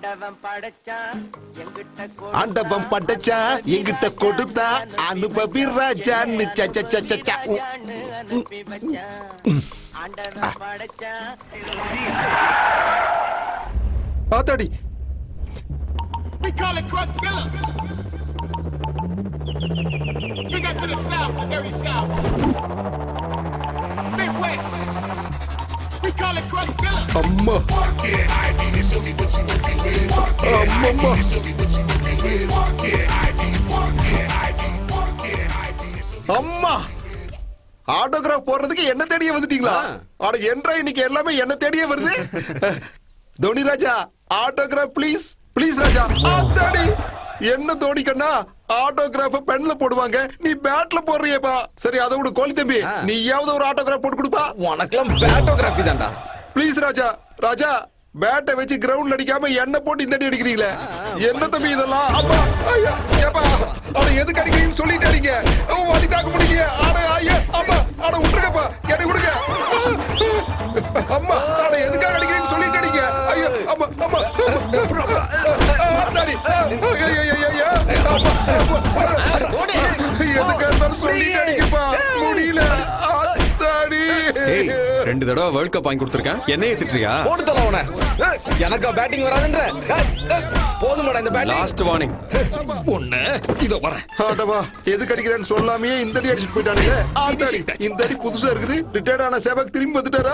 ஆண்டவன் படைச்சான் எங்கிட்ட ஆண்டவன் படைச்சா எங்கிட்ட கொடுத்தா அனுபவி ராஜான்னு ச, ச, ச, ச, ச. ராஜான்னு அனுப்பி வச்சான் ஆண்டவன் படைச்சான் ஆத்தாடி We call it Crugzilla. Big up to the South, the dirty South. Midwest. We call it Crugzilla. அம்மா அம்மம்மா அம்மா ஆட்டோகிராஃப் போடுறதுக்கு என்ன தேடியே வந்துட்டீங்களா ஆனா என்றா இன்னைக்கு எல்லாமே என்ன தேடியே வருது Dhoni Raja autograph please please Raja ஆத்தாடி என்ன தோனி கண்ணா ஆட்டோகிராஃப் பென்ல போடுவாங்க நீ பேட்ல போடுறியேப்பா சரி அதை விட கோலி தம்பி நீயாவது ஒரு ஆட்டோகிராஃப் போட்டு கொடுப்பா உனக்கெல்லாம் பேட்டோகிராஃபி தான்டா ப்ளீஸ் ராஜா ராஜா பேட்டை வச்சு கிரவுண்ட்ல அடிக்காம என்ன போட்டு இந்த அடி அடிக்கிறீங்களே என்ன தம்பி இதெல்லாம் அப்பா ஐயா ஏப்பா அட எதுக்கு அடிக்கிறீங்கன்னு சொல்லிட்டு அடிங்க ஓ, வலி தாக்க முடியல அட ஐயா அம்மா அட விட்டுருங்கப்பா எனக்கு கொடுங்க அம்மா அட எதுக்காக அடிக்கிறீங்கன்னு சொல்லிட்டு அடிங்க ஐயா அம்மா அம்மா ஆத்தாடி. ஐயா, ஐயா, ஐயா, ஐயா. அம்மா, அம்மா. எதுக்கா இருந்தாலும் சொல்லிட்டு அடிங்கப்பா முடியல ஆத்தாடி ஏய் ரெண்டு தடவை வேர்ல்ட் கப் வாங்கி கொடுத்துருக்கேன் என்ன ஏத்துட்டியா போட்டு தல உன எனக்கா பேட்டிங் வராதுன்ற ஏய், ஏய், போதுமாடா இந்த பேட்டிங் லாஸ்ட் வார்னிங் ஒண்ணு இதோ வரேன் ஆட்டவா எதுக்கு அடிக்கிறேன்னு சொல்லாமே இந்த அடி அடிச்சுட்டு போயிட்டானுங்க அந்த அடி, இந்த அடி புதுசா இருக்குது ரிட்டையர்ட் ஆன சேவக் திரும்பி வந்துட்டாரா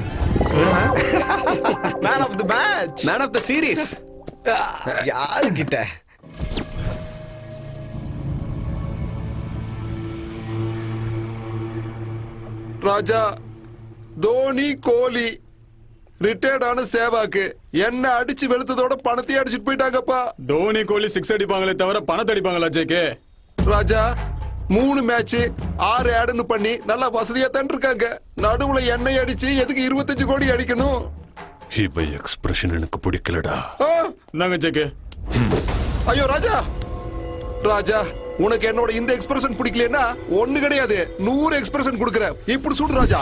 man of the match man of the series யாரு கிட்ட ராஜா தோனி கோலி ரிட்டையர்ட் ஆன சேவாக்கு என்ன அடிச்சு வெளுத்ததோட பணத்தையும் அடிச்சுட்டு போயிட்டாங்கப்பா தோனி கோலி சிக்ஸ் அடிப்பாங்களே தவிர பணத்தை அடிப்பாங்களா ஜேகே ராஜா மூணு மேட்ச் ஆறு ஆடுன்னு பண்ணி நல்லா வசதியா தான் இருக்காங்க நடுவுல எண்ணெய் அடிச்சு எதுக்கு இருபத்தஞ்சு கோடி அடிக்கணும் இவ எக்ஸ்பிரஷன் எனக்கு பிடிக்கலடா ஆ? நாங்க ஜேகே ஐயோ ராஜா ராஜா உனக்கு என்னோட இந்த எக்ஸ்பிரஷன் பிடிக்கலன்னா ஒண்ணு கிடையாது நூறு எக்ஸ்பிரஷன் கொடுக்குற இப்படி சுடு ராஜா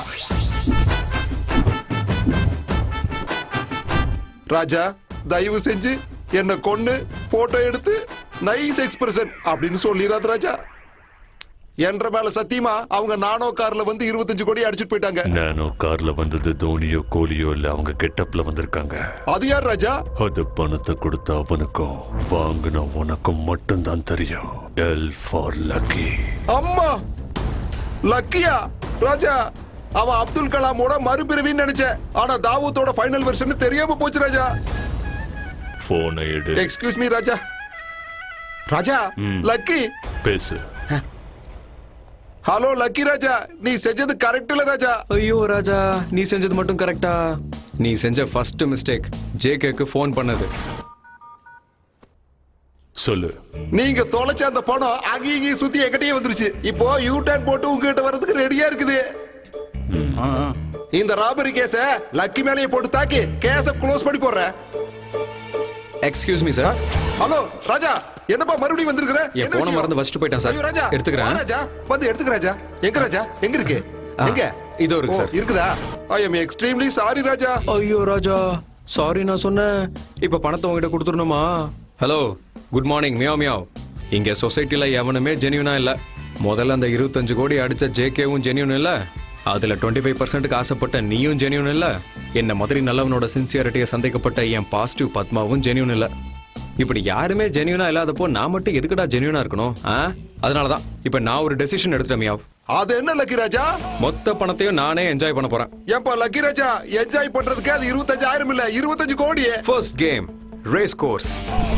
ராஜா தயவு செஞ்சு என்ன கொன்னு போட்டோ எடுத்து நைஸ் எக்ஸ்பிரஷன் அப்படின்னு சொல்லிடாத ராஜா என்ற மேல சத்தியமா அவங்க நானோ கார்ல வந்து இருபத்தஞ்சு கோடி அடிச்சுட்டு போயிட்டாங்க நானோ கார்ல வந்தது தோனியோ கோலியோ இல்ல அவங்க கெட்டப்ல வந்திருக்காங்க அது யார் ராஜா அது பணத்தை கொடுத்த அவனுக்கும் வாங்கின உனக்கும் மட்டும்தான் தெரியும் எல் ஃபார் லக்கி அம்மா லக்கியா ராஜா அவன் அப்துல் கலாமோட மறுபிறவின்னு நினைச்சேன் ஆனா தாவூத்தோட ஃபைனல் வெர்ஷன் தெரியாம போச்சு ராஜா போனை எடு excuse me Raja Raja Lucky பேசு ஹலோ லக்கி ராஜா நீ செஞ்சது கரெக்ட் இல்ல ராஜா ஐயோ ராஜா நீ செஞ்சது மட்டும் கரெக்டா நீ செஞ்ச ஃபர்ஸ்ட் மிஸ்டேக் ஜேகேக்கு ஃபோன் பண்ணது சொல்லு நீங்க தொலைச்ச அந்த பணம் அங்கேயும் இங்கேயும் சுத்தி எங்கிட்டயே வந்துருச்சு இப்போ யூ டர்ன் போட்டு உங்ககிட்ட வர்றதுக்கு ரெடியா இருக்குது இந்த ராபரி கேஸ லக்கி மேலேயே போட்டு தாக்கி கேஸ க்ளோஸ் பண்ணி போடுறேன் excuse me sir hello Raja என்னப்பா மறுபடியும் வந்திருக்கிற என் என்ன போனை விஷயம்? மறந்து வச்சுட்டு போயிட்டேன் சார். ஐயோ, ராஜா எடுத்துக்கிறேன். வா, ராஜா வந்து எடுத்துக்க ராஜா எங்க ராஜா எங்க இருக்கு ஆ, எங்க இதோ இருக்கு ஓ, சார். இருக்குதா I am extremely sorry Raja ஐயோ ராஜா சாரி நான் சொன்னேன் இப்ப பணத்தை உங்ககிட்ட கொடுத்துடணுமா hello good morning meow meow இங்க சொசைட்டில எவனுமே ஜெனியூனா இல்ல முதல்ல அந்த இருபத்தஞ்சு கோடி அடிச்ச ஜேகேவும் ஜெனியூன் இல்ல அதுல டுவெண்ட்டி ஃபைவ் பர்சன்ட்டுக்கு ஆசைப்பட்ட நீயும் ஜெனியூன் இல்ல என்ன மாதிரி நல்லவனோட சின்சியாரிட்டியை சந்தேகப்பட்ட என் பாசிட்டிவ் பத்மாவும் ஜெனியூன் இல்ல இப்படி யாருமே ஜெனியூனா இல்லாதப்போ நான் மட்டும் எதுக்குடா ஜெனியூனா இருக்கணும் ஆ அதனாலதான் இப்ப நான் ஒரு டெசிஷன் எடுத்துட்டேன் மியாவ் அது என்ன லக்கி ராஜா மொத்த பணத்தையும் நானே என்ஜாய் பண்ண போறேன் ஏப்பா லக்கி ராஜா என்ஜாய் பண்றதுக்கு அது இருபத்தஞ்சாயிரம் இல்ல இருபத்தஞ்சு கோடி ஃபர்ஸ்ட் கேம் ரேஸ் கோர்ஸ்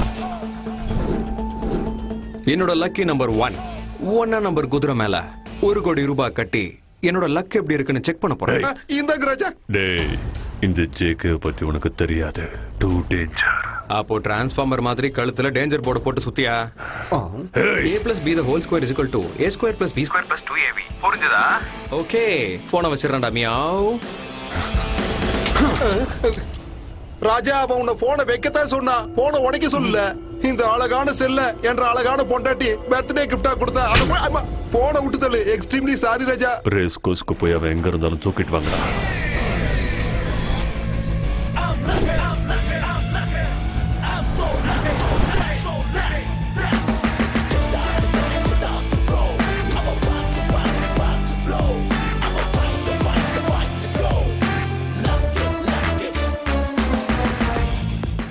என்னோட லக்கி நம்பர் ஒன் ஒன்னா நம்பர் குதிரை மேல ஒரு கோடி ரூபாய் கட்டி என்னோட லக் எப்படி இருக்குன்னு செக் பண்ண போறேன் இந்த ராஜா டேய் இந்த ஜேக்கு பத்தி உனக்கு தெரியாது டூ டேஞ்சர் அப்போ டிரான்ஸ்ஃபார்மர் மாதிரி கழுத்துல டேஞ்சர் போர்டு போட்டு சுத்தியா A plus B the whole square is to A square plus B square plus two AB புரிஞ்சுதா ஓகே போனை வச்சிடறேன்டா மியாவ் ராஜா அவன் உன்னை போனை வைக்கத்தான் சொன்னான் போனை உடைக்க சொல்லல இந்த அழகான செல்ல என்ற அழகான பொண்டாட்டி பர்த்டே கிஃப்டா கொடுத்தா அதை போய் ஆமா, போனை விட்டு தள்ளு எக்ஸ்ட்ரீம்லி சாரி ராஜா ரேஸ் கோஸ்க்கு போய் அவன் எங்க இருந்தாலும் தூக்கிட்டு வாங்கடா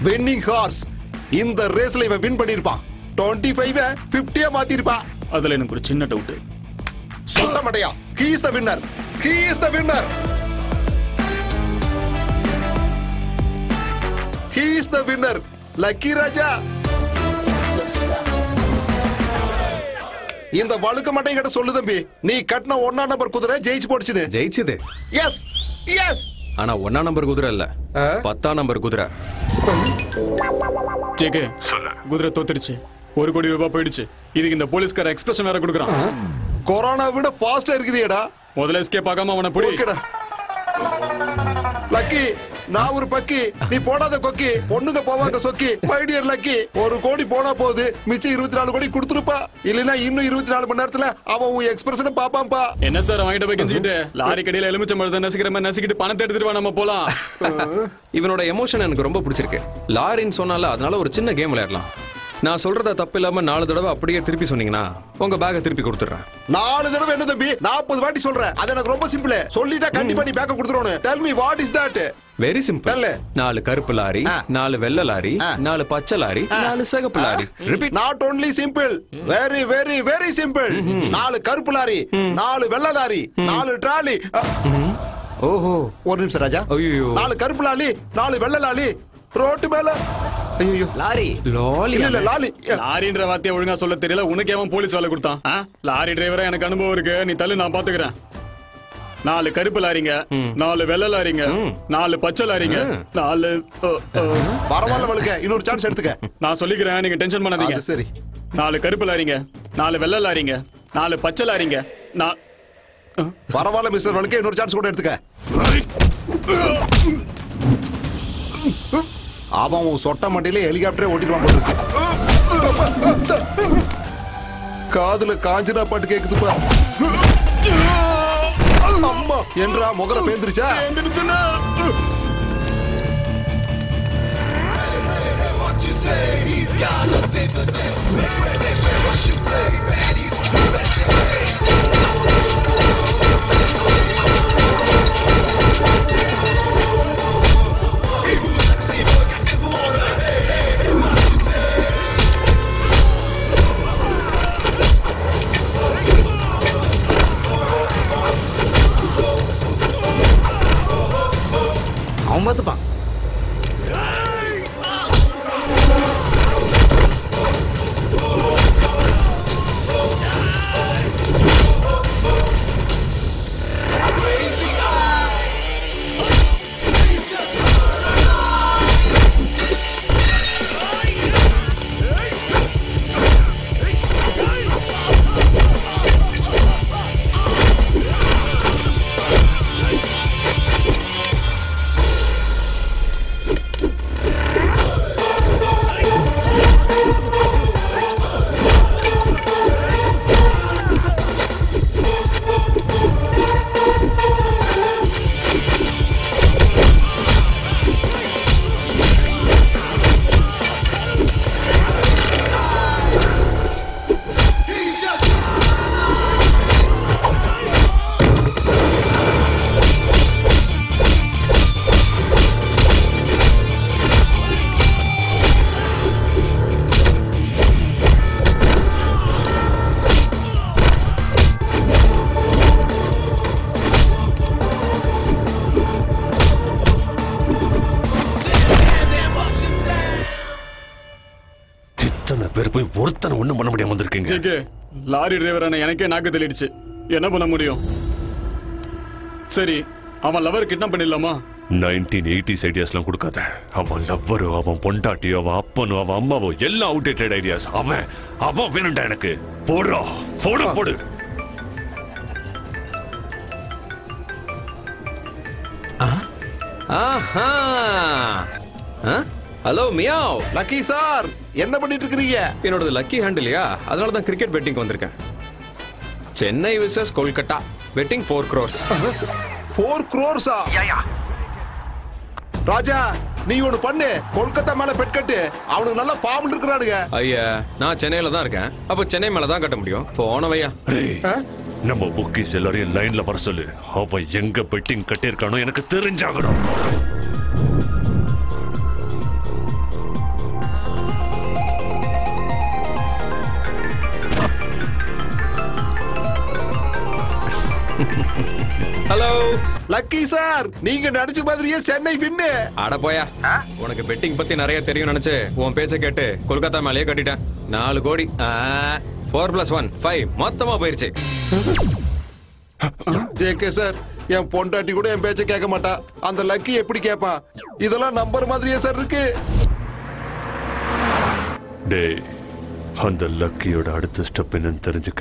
வின்னிங் ஹார்ஸ் இந்த ரேஸ்ல இவன் வின் பண்ணிருப்பான் டுவெண்ட்டி ஃபைவ் பிப்டியா மாத்திருப்பான் அதுல எனக்கு ஒரு சின்ன டவுட் சொட்ட மடையா he is the winner he is the winner he is the winner lucky Raja இந்த வழுக்க மட்டை கிட்ட சொல்லு தம்பி நீ கட்டின ஒன்னா நம்பர் குதிரை ஜெயிச்சு போடுச்சுன்னு ஜெயிச்சுது எஸ் எஸ் ஆனா ஒன்னா நம்பர் குதிரை இல்ல ஆ? பத்தாம் நம்பர் குதிரை ஜேகே குதிரை தோத்துருச்சு ஒரு கோடி ரூபாய் போயிடுச்சு இதுக்கு இந்த போலீஸ்கார எக்ஸ்பிரஷன் வேற கொடுக்குறான் கொரோனா விட ஃபாஸ்டா இருக்கிறியடா முதல்ல எஸ்கேப் ஆகாம அவனை புடி ஓகேடா லக்கி நான் ஒரு பக்கி நீ போடாத கொக்கி பொண்ணுங்க போவாங்க சொக்கி ஃபைவ் லக்கி ஒரு கோடி போனா போகுது மிச்சம் இருபத்தி நாலு கோடி கொடுத்துருப்பா இல்லைன்னா இன்னும் இருபத்தி நாலு மணி நேரத்துல அவன் உன் எக்ஸ்பிரஷனை பாப்பான்பா என்ன சார் வாங்கிட்டு போய் கெஞ்சிக்கிட்டு லாரி கடையில எலுமிச்சம் பழத்தை நசிக்கிற மாதிரி நசிக்கிட்டு பணத்தை எடுத்துட்டு வா நம்ம போலாம் இவனோட எமோஷன் எனக்கு ரொம்ப பிடிச்சிருக்கு லாரின்னு சொன்னால அதனால ஒரு சின்ன கேம் விளையாடலாம் நான் சொல்றத தப்பு இல்லாம நாலு தடவை அப்படியே திருப்பி சொன்னீங்கன்னா உங்க பேக்கை திருப்பி கொடுத்துட்றேன் நாலு தடவை என்ன தம்பி நாற்பது வாட்டி சொல்றேன் அது எனக்கு ரொம்ப சிம்பிள் சொல்லிட்டா கண்டிப்பா நீ பேக்க கொடுத்துருவோம் tell me what is that very simple நல்ல. நாலு கருப்பு லாரி ஆ. நாலு வெள்ளை லாரி ஆ. நாலு பச்சை லாரி நாலு சிகப்பு lorry repeat not only simple very very very simple நாலு கருப்பு லாரி நாலு வெள்ளை லாரி நாலு டிராலி ஓஹோ ஒரு நிமிஷம் ராஜா ஐயையோ. நாலு கருப்பு லாலி நாலு வெள்ளை லாலி ரோட்டு மேல ஐயோ லாரி லாலி இல்ல இல்ல லாலி லாரின்ற வார்த்தையை ஒழுங்கா சொல்ல தெரியல உனக்கு அவன் போலீஸ் வேலை கொடுத்தான் ஆ? லாரி டிரைவரா எனக்கு அனுபவம் இருக்கு நீ தள்ளு நான் பாத்துக்கிறேன் நாலு கருப்பு லாரிங்க நாலு வெள்ளை லாரிங்க நாலு பச்சை லாரிங்க நாலு ஓ, ஓ. பரவாயில்ல வழுக்க இன்னொரு சான்ஸ் எடுத்துக்க நான் சொல்லிக்கிறேன் நீங்க டென்ஷன் பண்ணாதீங்க அது சரி நாலு கருப்பு லாரிங்க நாலு வெள்ளை லாரிங்க நாலு பச்சை லாரிங்க நான் பரவாயில்ல மிஸ்டர் வழுக்க இன்னொரு சான்ஸ் கூட எடுத்துக்க அவன் உன் சொட்ட மண்டையில ஹெலிகாப்டரே ஓட்டிடுவான் போல இருக்கு காதுல காஞ்சனா பாட்டு கேக்குதுப்பா அம்மா என்றா முகர பேந்துருச்சா எந்திரிச்சுன்னா அவன் பார்த்துப்பான் இத்தனை பேர் போய் ஒருத்தனை ஒண்ணும் பண்ண முடியாம வந்திருக்கீங்க ஜேகே லாரி டிரைவரான எனக்கே நாக்கு தள்ளிடுச்சு என்ன பண்ண முடியும் சரி அவன் லவர் கிட்னாப் பண்ணிடலாமா நைன்டீன் எயிட்டிஸ் ஐடியாஸ்லாம் கொடுக்காத அவன் லவ்வரு அவன் பொண்டாட்டி அவன் அப்பனும் அவன் அம்மாவோ எல்லாம் அவுடேட்டட் ஐடியாஸ் அவன் அவன் வேணும்டா எனக்கு போடுறா போட போடு ஆஹா ஹலோ மியாவ் லக்கி சார் என்ன பண்ணிட்டு இருக்கிறீங்க என்னோடது லக்கி ஹேண்ட் இல்லையா அதனால தான் கிரிக்கெட் பெட்டிங் வந்திருக்கேன் Chennai versus Kolkata betting four crores four குரோர்ஸா ராஜா நீ ஒண்ணு பண்ணு கொல்கத்தா மேல பெட் கட்டு அவனுக்கு நல்ல ஃபார்ம்ல இருக்கிறானுங்க ஐயா நான் சென்னையில தான் இருக்கேன் அப்போ சென்னை மேல தான் கட்ட முடியும் போனவையா டேய், நம்ம புக்கிஸ் எல்லாரையும் லைன்ல வர சொல்லு அவன் எங்க பெட்டிங் கட்டியிருக்கானோ எனக்கு தெரிஞ்சாகணும் லக்கி சார் நீங்க நடிச்ச மாதிரியே சென்னை வின்னு அட போயா உனக்கு பெட்டிங் பத்தி நிறைய தெரியும் நினைச்சு உன் பேச்ச கேட்டு கொல்கத்தா மேலேயே கட்டிட்டேன் நாலு கோடி ஃபோர் பிளஸ் ஒன் ஃபைவ் மொத்தமா போயிருச்சு ஜேகே சார் என் பொண்டாட்டி கூட என் பேச்ச கேட்க மாட்டா அந்த லக்கி எப்படி கேட்பான் இதெல்லாம் நம்பர் மாதிரியே சார் இருக்கு டேய் அந்த லக்கியோட அடுத்த ஸ்டெப் என்னன்னு தெரிஞ்சுக்க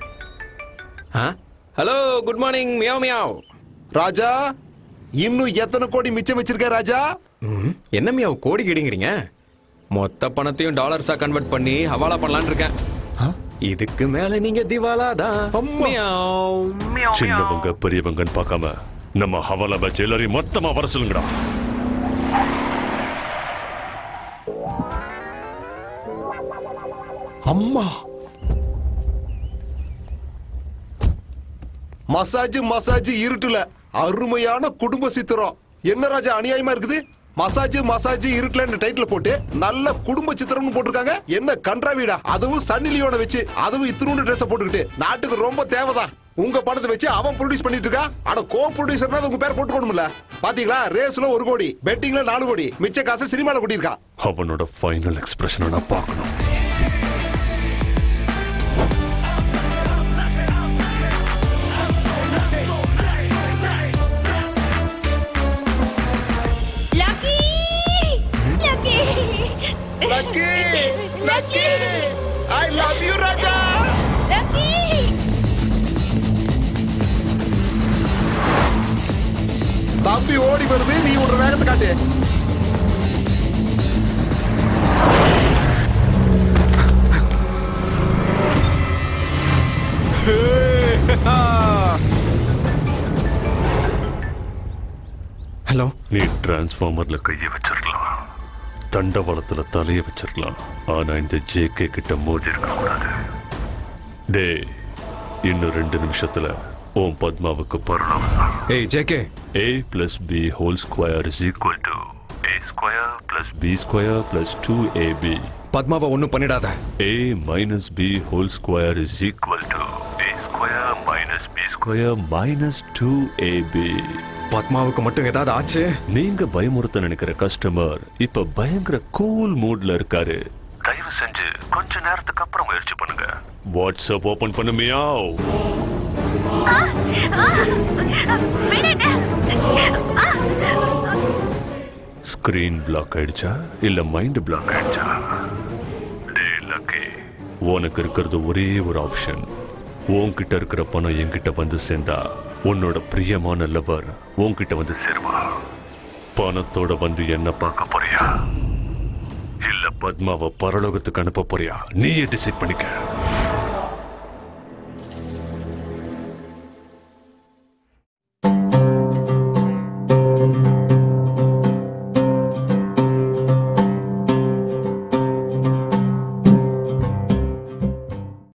hello good morning meow meow Raja இன்னும் எத்தனை கோடி மிச்சம் வச்சிருக்க ராஜா ம், என்ன மியாவ் கோடி கிடிங்கிறீங்க மொத்த பணத்தையும் டாலர்ஸா கன்வெர்ட் பண்ணி ஹவாலா பண்ணலாம்னு இருக்கேன் இதுக்கு மேல நீங்க திவாலா தான் அம்மா. மியாவ் சின்னவங்க பெரியவங்கன்னு பார்க்காம நம்ம ஹவாலா பேட்ச் எல்லாரையும் மொத்தமா வர சொல்லுங்கடா அம்மா மசாஜ் மசாஜ் இருட்டுல அருமையான குடும்ப சித்திரம் என்ன ராஜா அநியாயமா இருக்குது மசாஜ் மசாஜ் இருட்டுல டைட்டில் போட்டு நல்ல குடும்ப சித்திரம்னு போட்டிருக்காங்க என்ன கன்றாவிடா அதுவும் சன்னி லியோட வச்சு அதுவும் இத்தினூண்டு ட்ரெஸ் போட்டுக்கிட்டு நாட்டுக்கு ரொம்ப தேவைதான் உங்க பணத்தை வச்சு அவன் ப்ரொடியூஸ் பண்ணிட்டு இருக்கா ஆனா கோ ப்ரொடியூசர்னா உங்க பேர் போட்டுக்கணும்ல பாத்தீங்களா ரேஸ்ல ஒரு கோடி பெட்டிங்ல நாலு கோடி மிச்ச காசு சினிமால கொட்டியிருக்கான் அவனோட ஃபைனல் எக்ஸ்பிரஷனை நான் பார்க்கணும் Lucky Lucky Lucky Lucky I love you Raja Lucky தம்பி ஓடி வருது நீ ஒரு வேகத்தை காட்டு ஹலோ நீ டிரான்ஸ்ஃபார்மர்ல கையை வச்சிருக்கலாம் தண்டவாளத்துல தலையை வச்சிருக்கலாம் ஆனா இந்த ஜேகே கிட்ட மோதி இருக்கக்கூடாது டேய் இன்னும் ரெண்டு நிமிஷத்துல ஓம் பத்மாவுக்கு பரலாம் ஏய் JK A plus B whole square is equal to A square plus B square plus 2AB. பத்மாவை ஒண்ணும் பண்ணிடாத A minus B whole square is equal to A square minus B square minus 2AB. பத்மாவுக்கு மட்டும் ஏதாவது ஆச்சு நீங்க பயமுறுத்த நினைக்கிற customer இப்ப பயங்கர கூல் மூட்ல இருக்காரு தயவு செஞ்சு கொஞ்ச நேரத்துக்கு அப்புறம் முயற்சி பண்ணுங்க வாட்ஸ்அப் ஓபன் பண்ணுமியாவ் ஸ்கிரீன் பிளாக் ஆயிடுச்சா இல்ல மைண்ட் பிளாக் ஆயிடுச்சா டேய் லக்கி உனக்கு இருக்கிறது ஒரே ஒரு ஆப்ஷன் உன்கிட்ட இருக்கிற பணம் என்கிட்ட வந்து சேர்ந்தா உன்னோட பிரியமான லவர் உன்கிட்ட வந்து சேருவா பணத்தோட வந்து என்ன பார்க்க போறியா இல்ல பத்மாவை பரலோகத்துக்கு அனுப்ப போறியா நீயே டிசைட் பண்ணிக்க